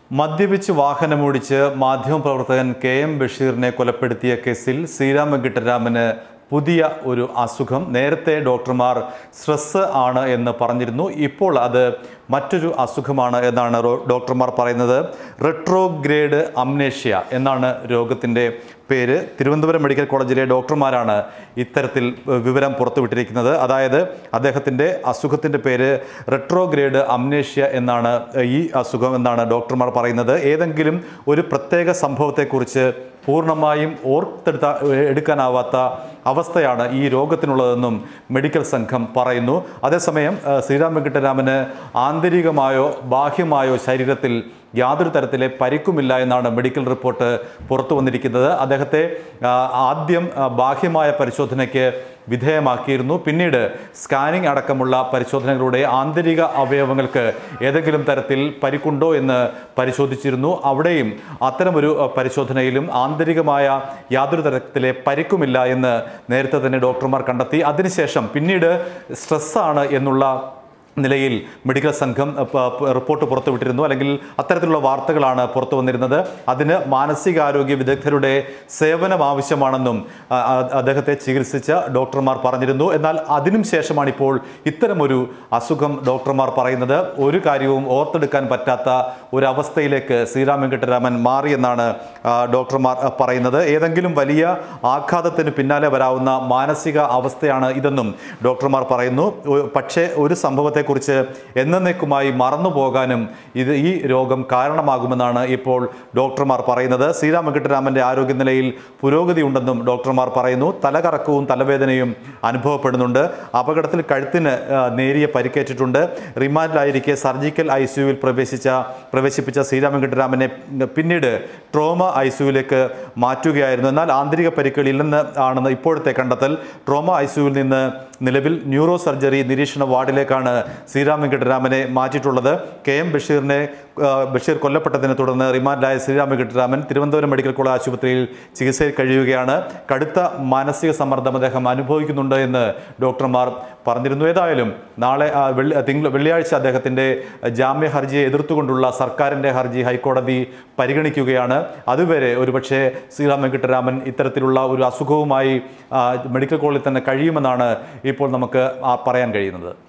മദ്യപിച്ച് വാഹനമോടിച്ച് മാധ്യമപ്രവർത്തകൻ K M ബഷീറിനെ കൊലപ്പെടുത്തിയ കേസിൽ ശ്രീരാമ വെങ്കിട്ടരാമന് പുതിയ ഒരു അസുഖം നേരത്തെ ഡോക്ടർമാർ സ്ട്രെസ് ആണ് എന്ന് പറഞ്ഞിരുന്നു ഇപ്പോൾ അത് മറ്റൊരു അസുഖമാണ് എന്നാണ് റോ- ഡോക്ടർമാർ പറയുന്നത് റെട്രോഗ്രേഡ് അംനേഷ്യ എന്നാണ് രോഗത്തിൻ്റെ പേര് തിരുവനന്തപുരം മെഡിക്കൽ കോളേജിലെ ഡോക്ടർമാരാണ് ഇത്തരത്തിൽ ഏഹ്, വിവരം പുറത്തുവിട്ടിരിക്കുന്നത് അതായത് അദ്ദേഹത്തിൻ്റെ അസുഖത്തിൻ്റെ പേര് റെട്രോഗ്രേഡ് അംനേഷ്യ എന്നാണ് ഏഹ്, ഈ അസുഖം എന്നാണ് ഡോക്ടർമാർ പറയുന്നത് ഏതെങ്കിലും ഒരു പ്രത്യേക സംഭവത്തെക്കുറിച്ച് പൂർണ്ണമായും ഓർത്തെടുത്ത എടുക്കാനാവാത്ത അവസ്ഥയാണ് ഈ രോഗത്തിനുള്ളതെന്നും മെഡിക്കൽ സംഘം പറയുന്നു അതേസമയം ഏഹ്, ശ്രീരാം വെങ്കിട്ടരാമന് ആന്തരികമായോ ബാഹ്യമായോ ശരീരത്തിൽ യാതൊരു തരത്തിലെ പരിക്കുമില്ല എന്നാണ് മെഡിക്കൽ റിപ്പോർട്ട് പുറത്തു വന്നിരിക്കുന്നത് അദ്ദേഹത്തെ ആ, ആദ്യം ആ, ബാഹ്യമായ പരിശോധനയ്ക്ക് വിധേയമാക്കിയിരുന്നു പിന്നീട് സ്കാനിംഗ് അടക്കമുള്ള പരിശോധനകളുടെ ആന്തരിക അവയവങ്ങൾക്ക് ഏതെങ്കിലും തരത്തിൽ പരിക്കുണ്ടോ എന്ന് പരിശോധിച്ചിരുന്നു അവിടെയും അത്തരമൊരു ആ, പരിശോധനയിലും ആന്തരികമായ യാതൊരു തരത്തിലെ പരിക്കുമില്ല എന്ന് നേരത്തെ തന്നെ ഡോക്ടർമാർ കണ്ടെത്തി അതിനുശേഷം പിന്നീട് സ്ട്രെസ്സാണ് എന്നുള്ള നിലയിൽ മെഡിക്കൽ സംഘം അഹ്, പ- പ- റിപ്പോർട്ട് പുറത്തുവിട്ടിരുന്നു അല്ലെങ്കിൽ അത്തരത്തിലുള്ള വാർത്തകളാണ് പുറത്തു വന്നിരുന്നത് അതിന് മാനസികാരോഗ്യ വിദഗ്ധരുടെ സേവനം ആവശ്യമാണെന്നും അ- അ- അദ്ദേഹത്തെ ചികിത്സിച്ച ഡോക്ടർമാർ പറഞ്ഞിരുന്നു എന്നാൽ അതിനും ശേഷമാണ് ഇപ്പോൾ ഇത്തരമൊരു അസുഖം ഡോക്ടർമാർ പറയുന്നത് ഒരു കാര്യവും ഓർത്തെടുക്കാൻ പറ്റാത്ത ഒരവസ്ഥയിലേക്ക് ശ്രീരാം വെങ്കിട്ടരാമൻ മാറിയെന്നാണ് ആ, ഡോക്ടർമാർ അ, പറയുന്നത് ഏതെങ്കിലും വലിയ ആഘാതത്തിന് പിന്നാലെ വരാവുന്ന മാനസിക അവസ്ഥയാണ് ഇതെന്നും ഡോക്ടർമാർ പറയുന്നു ഒ- പക്ഷേ ഒരു സംഭവത്തെക്കുറിച്ച് എന്നേക്കുമായി മറന്നു പോകാനും ഇത് ഈ രോഗം കാരണമാകുമെന്നാണ് ഇപ്പോൾ ഡോക്ടർമാർ പറയുന്നത് ശ്രീരാം വെങ്കിട്ടരാമൻ്റെ ആരോഗ്യനിലയിൽ പുരോഗതി ഉണ്ടെന്നും ഡോക്ടർമാർ പറയുന്നു തലകറക്കവും തലവേദനയും അനുഭവപ്പെടുന്നുണ്ട് അപകടത്തിൽ കഴുത്തിന് ആ, നേരിയ പരിക്കേറ്റിട്ടുണ്ട് റിമാൻഡിലായിരിക്കെ സർജിക്കൽ ഐ സിയുവിൽ പ്രവേശിച്ച പ്രവേശിപ്പിച്ച ശ്രീരാം വെങ്കിട്ടരാമനെ പിന്നീട് ട്രോമ ഐ സിയുവിലേക്ക് മാറ്റുകയായിരുന്നു എന്നാൽ ആന്തരിക പരിക്കുകൾ ഇല്ലെന്ന് ആണെന്ന് ഇപ്പോഴത്തെ കണ്ടെത്തൽ ട്രോമ ഐ സിയുവിൽ നിന്ന് നിലവിൽ ന്യൂറോ സർജറി നിരീക്ഷണ വാർഡിലേക്കാണ് ശ്രീരാം വെങ്കിട്ടരാമനെ മാറ്റിയിട്ടുള്ളത് കെ എം ബഷീറിനെ ആ, ബഷീർ കൊല്ലപ്പെട്ടതിനെ തുടർന്ന് റിമാൻഡിലായ ശ്രീരാം വെങ്കിട്ടരാമൻ തിരുവനന്തപുരം മെഡിക്കൽ കോളേജ് ആശുപത്രിയിൽ ചികിത്സയിൽ കഴിയുകയാണ് കടുത്ത മാനസിക സമ്മർദ്ദം അദ്ദേഹം അനുഭവിക്കുന്നുണ്ട് എന്ന് ഡോക്ടർമാർ പറഞ്ഞിരുന്നു ഏതായാലും നാളെ ആ, വെള്ളി തിങ്കൾ വെള്ളിയാഴ്ച അദ്ദേഹത്തിൻ്റെ ജാമ്യ ഹർജിയെ എതിർത്തുകൊണ്ടുള്ള സർക്കാരിൻ്റെ ഹർജി ഹൈക്കോടതി പരിഗണിക്കുകയാണ് അതുവരെ ഒരുപക്ഷെ ശ്രീറാം വെങ്കിട്ടരാമൻ ഇത്തരത്തിലുള്ള ഒരു അസുഖവുമായി ആ, മെഡിക്കൽ കോളേജിൽ തന്നെ കഴിയുമെന്നാണ് ഇപ്പോൾ നമുക്ക് ആ, പറയാൻ കഴിയുന്നത്